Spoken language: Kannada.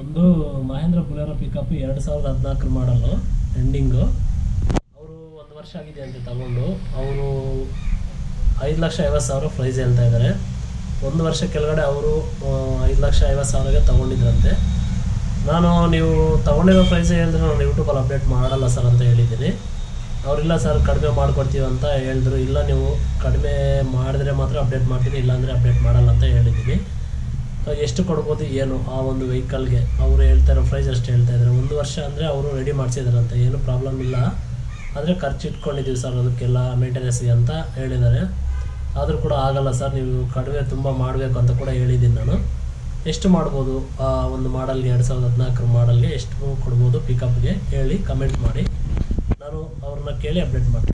ಒಂದು ಮಹೇಂದ್ರ ಬುಲೆರೋ ಪಿಕಪ್ ಎರಡು ಸಾವಿರದ ಹದಿನಾಲ್ಕರ ಮಾಡಲು ಎಂಡಿಂಗು ಅವರು ಒಂದು ವರ್ಷ ಆಗಿದೆ ಅಂತ ತಗೊಂಡು ಅವರು ಐದು ಲಕ್ಷ ಐವತ್ತು ಸಾವಿರ ಪ್ರೈಸ್ ಹೇಳ್ತಾ ಇದ್ದಾರೆ ಒಂದು ವರ್ಷ ಕೆಳಗಡೆ ಅವರು ಐದು ಲಕ್ಷ ಐವತ್ತು ಸಾವಿರಗೆ ತಗೊಂಡಿದ್ರಂತೆ ನಾನು ನೀವು ತಗೊಂಡಿರೋ ಪ್ರೈಸ್ ಹೇಳಿದ್ರೆ ನಾನು ಯೂಟ್ಯೂಬಲ್ಲಿ ಅಪ್ಡೇಟ್ ಮಾಡಲ್ಲ ಸರ್ ಅಂತ ಹೇಳಿದ್ದೀನಿ ಅವರಿಲ್ಲ ಸರ್ ಕಡಿಮೆ ಮಾಡಿಕೊಡ್ತೀವಿ ಅಂತ ಹೇಳಿದ್ರು ಇಲ್ಲ ನೀವು ಕಡಿಮೆ ಮಾಡಿದ್ರೆ ಮಾತ್ರ ಅಪ್ಡೇಟ್ ಮಾಡ್ತೀನಿ ಇಲ್ಲಾಂದರೆ ಅಪ್ಡೇಟ್ ಮಾಡಲ್ಲ ಅಂತ ಹೇಳಿದ್ದೀನಿ ಸೊ ಎಷ್ಟು ಕೊಡ್ಬೋದು ಏನು ಆ ಒಂದು ವೆಹಿಕಲ್ಗೆ ಅವರು ಹೇಳ್ತಾ ಇರೋ ಪ್ರೈಸ್ ಅಷ್ಟು ಹೇಳ್ತಾ ಇದ್ದಾರೆ ಒಂದು ವರ್ಷ ಅಂದರೆ ಅವರು ರೆಡಿ ಮಾಡಿಸಿದಾರಂತೆ ಏನು ಪ್ರಾಬ್ಲಮ್ ಇಲ್ಲ ಆದರೆ ಖರ್ಚು ಇಟ್ಕೊಂಡಿದ್ದೀವಿ ಸರ್ ಅದಕ್ಕೆಲ್ಲ ಮೇಂಟೆನೆನ್ಸ್ಗೆ ಅಂತ ಹೇಳಿದ್ದಾರೆ ಆದರೂ ಕೂಡ ಆಗಲ್ಲ ಸರ್ ನೀವು ಕಡಿಮೆ ತುಂಬ ಮಾಡಬೇಕು ಅಂತ ಕೂಡ ಹೇಳಿದ್ದೀನಿ ನಾನು ಎಷ್ಟು ಮಾಡ್ಬೋದು ಆ ಒಂದು ಮಾಡಲ್ಗೆ ಎರಡು ಸಾವಿರದ ಹದಿನಾಲ್ಕರ ಮಾಡಲ್ಗೆ ಎಷ್ಟು ಕೊಡ್ಬೋದು ಪಿಕಪ್ಗೆ ಹೇಳಿ ಕಮೆಂಟ್ ಮಾಡಿ ನಾನು ಅವ್ರನ್ನ ಕೇಳಿ ಅಪ್ಡೇಟ್ ಮಾಡ್ತೀನಿ